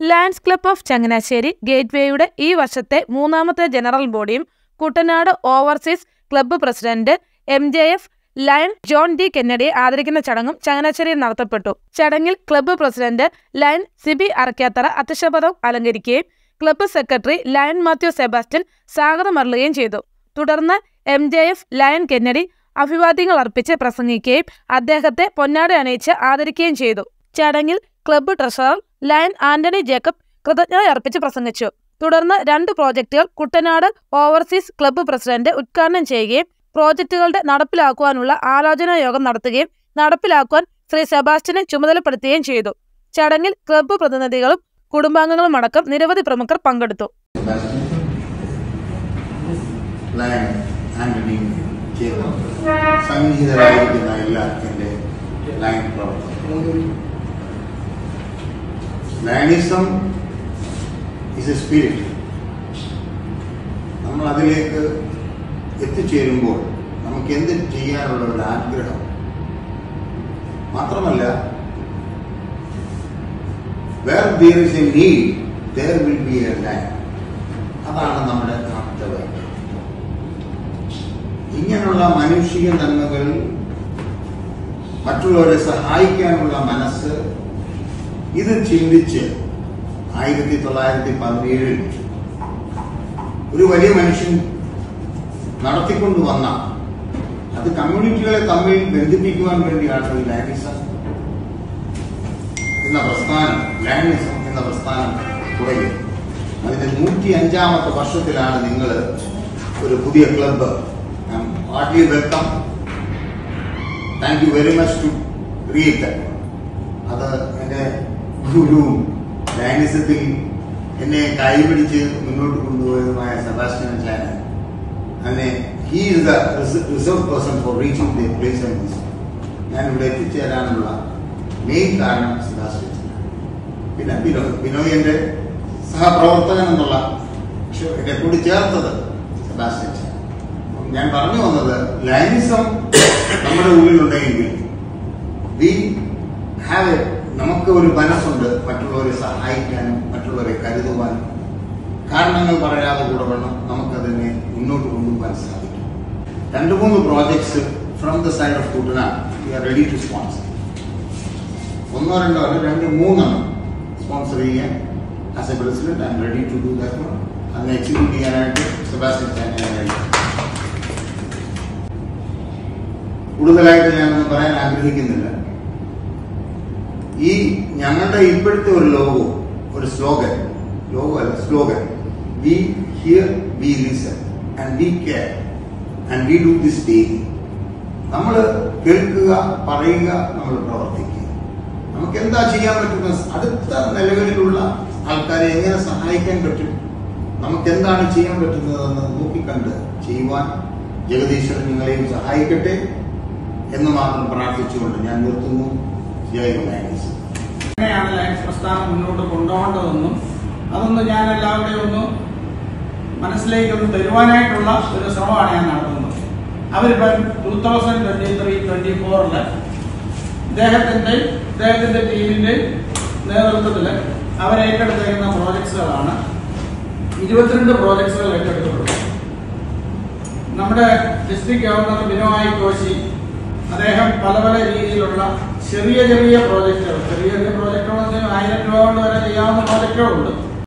lions club of Changanassery ഗേറ്റ്വേയുടെ ഈ വർഷത്തെ മൂന്നാമത്തെ ജനറൽ ബോഡിയും Kuttanad overseas club president M J F lion John D കെന്നഡിയെ ആദരിക്കുന്ന ചടങ്ങും ചങ്ങനാശ്ശേരിയിൽ നടത്തപ്പെട്ടു ചടങ്ങിൽ club president lion Siby Arakkathara അധ്യക്ഷപദം അലങ്കരിക്കുകയും club secretary lion Mathew Sebastian സ്വാഗതം അരുളുകയും ചെയ്തു തുടർന്ന് M J F lion Kennedy അഭിവാദ്യങ്ങൾ അർപ്പിച്ച് പ്രസംഗിക്കുകയും അദ്ദേഹത്തെ പൊന്നാട അണിയിച്ച് ആദരിക്കുകയും ചെയ്തു ചടങ്ങിൽ club treasurer lion Antony Jacob കൃതജ്ഞത അർപ്പിച്ച് പ്രസംഗിച്ചു തുടർന്ന് രണ്ട് പ്രോജക്റ്റുകൾ കുട്ടനാട് ഓവർസീസ് ക്ലബ്ബ് പ്രസിഡന്റ് ഉദ്ഘാടനം ചെയ്യുകയും പ്രോജക്റ്റുകളുടെ നടപ്പിലാക്കുവാനുള്ള ആലോചനാ യോഗം നടത്തുകയും നടപ്പിലാക്കുവാൻ ശ്രീ സെബാസ്റ്റ്യനെ ചുമതലപ്പെടുത്തുകയും ചെയ്തു ചടങ്ങിൽ ക്ലബ്ബ് പ്രതിനിധികളും കുടുംബാംഗങ്ങളും അടക്കം നിരവധി പ്രമുഖർ പങ്കെടുത്തു സെബാസ്റ്റ്യൻ ലയൺ ആന്റണി ജേക്കബ് സംഗീതരായിരിക്കുന്ന എല്ലാ എൻ്റെ ലയൺ പ്രവർത്തകരും ലയണിസം ഇസ് എ സ്പിരിറ്റ് നമ്മൾ അതിലേക്ക് എത്തിച്ചേരുമ്പോൾ നമുക്ക് എന്ത് ചെയ്യാനുള്ള ഒരു ആഗ്രഹം മാത്രമല്ല where there is a need there will be a line അതാണ് നമ്മുടെ ആപ്തവ ഇങ്ങനെയുള്ള മാനുഷിക നന്മകൾ മറ്റുള്ളവരെ സഹായിക്കാനുള്ള മനസ്സ് ഇത് ചിന്തിച്ച് ആയിരത്തി തൊള്ളായിരത്തി പതിനേഴിൽ ഒരു വലിയ മനുഷ്യൻ നടത്തിക്കൊണ്ടുവന്ന അത് കമ്മ്യൂണിറ്റികളെ തമ്മിൽ ബന്ധിപ്പിക്കുവാൻ വേണ്ടിയാണ് ഈ ലാനിസം എന്ന പ്രസ്ഥാനം ലാനിസം എന്ന പ്രസ്ഥാനം തുടങ്ങി അതിന്റെ നൂറ്റി അഞ്ചാമത്തെ വർഷത്തിലാണ് നിങ്ങൾ ഒരു പുതിയ club heartly welcome thank you very much to create അത് എൻ്റെ ഗുരുവും ലാനിസത്തിൽ എന്നെ കൈപിടിച്ച് മുന്നോട്ട് കൊണ്ടുപോയതുമായ സെബാസ്റ്റ്യൻ ചാന അങ്ങനെ he is the reserve person for reaching the place and this ഞാൻ ഇവിടെ എത്തിച്ചേരാനുള്ള മെയിൻ കാരണം സെബാസ്റ്റ്യൻ ചാന പിന്നെ ബിനോയ് ബിനോയ് എൻ്റെ സഹപ്രവർത്തകൻ എന്നുള്ള പക്ഷെ എന്നെ കൂടി ചേർത്തത് സെബാസ്റ്റ്യൻ ചാന ഞാൻ പറഞ്ഞു വന്നത് ലൈനിസം നമ്മുടെ ഉള്ളിലുണ്ടെങ്കിൽ വി ഹാവ് എ നമുക്ക് ഒരു മനസ്സുണ്ട് മറ്റുള്ളവരെ സഹായിക്കാനും മറ്റുള്ളവരെ കരുതുവാനും കാരണങ്ങൾ പറയാതെ കൂടെ വേണം നമുക്കതിനെ മുന്നോട്ട് കൊണ്ടുപോകാൻ സാധിക്കും രണ്ട് മൂന്ന് projects from the side of Kuttanad we are ready to sponsor ഒന്നോ രണ്ടോ അല്ല രണ്ട് മൂന്നെണ്ണം സ്പോൺസർ ചെയ്യാൻ as a president I'm ready to do that one അതിനെ എക്സിക്യൂട്ട് ചെയ്യാനായിട്ട് സെബാസ്റ്റ്യൻ ചാനൽ റെഡി കൂടുതലായിട്ട് ഞാനൊന്നും പറയാൻ ആഗ്രഹിക്കുന്നില്ല ഈ ഞങ്ങളുടെ ഇപ്പോഴത്തെ ഒരു ലോഗോ ഒരു സ്ലോഗൻ ലോഗോ അല്ല slogan we hear we listen and we care and we do this daily നമ്മൾ കേൾക്കുക പറയുക നമ്മൾ പ്രവർത്തിക്കുക നമുക്ക് എന്താ ചെയ്യാൻ പറ്റുന്ന അടുത്ത നിലകളിലുള്ള ആൾക്കാരെ എങ്ങനെ സഹായിക്കാൻ പറ്റും നമുക്ക് എന്താണ് ചെയ്യാൻ പറ്റുന്നതെന്ന് നോക്കിക്കണ്ട് ചെയ്യുവാൻ ജഗദീശ്വരൻ നിങ്ങളെയും സഹായിക്കട്ടെ എന്ന് മാത്രം പ്രാർത്ഥിച്ചുകൊണ്ട് ഞാൻ നിർത്തുന്നു ജയ ഗുണാനീസ് എങ്ങനെയാണ് ലയൻസ് പ്രസ്ഥാനം മുന്നോട്ട് കൊണ്ടുപോകേണ്ടതെന്നും അതൊന്ന് ഞാൻ എല്ലാവരുടെയും ഒന്ന് മനസ്സിലേക്ക് ഒന്ന് തരുവാനായിട്ടുള്ള ഒരു ശ്രമമാണ് ഞാൻ നടത്തുന്നത് അവരിപ്പം two thousand twenty three twenty ഫോറില് ഇദ്ദേഹത്തിന്റെ ഇദ്ദേഹത്തിന്റെ ടീമിന്റെ നേതൃത്വത്തിൽ അവർ ഏറ്റെടുത്തേക്കുന്ന പ്രോജക്ട്സുകളാണ് ഇരുപത്തിരണ്ട് പ്രോജക്ട്സുകൾ ഏറ്റെടുത്തിട്ടുള്ളത് നമ്മുടെ ഡിസ്ട്രിക്ട് ഗവർണർ ബിനോയ് കോശി അദ്ദേഹം പല പല രീതിയിലുള്ള ചെറിയ ചെറിയ പ്രോജക്റ്റുകൾ ചെറിയ ചെറിയ പ്രോജക്റ്റുകൾ ആയിരം രൂപ കൊണ്ട് വരെ ചെയ്യാവുന്ന പ്രോജക്റ്റുകളുണ്ട്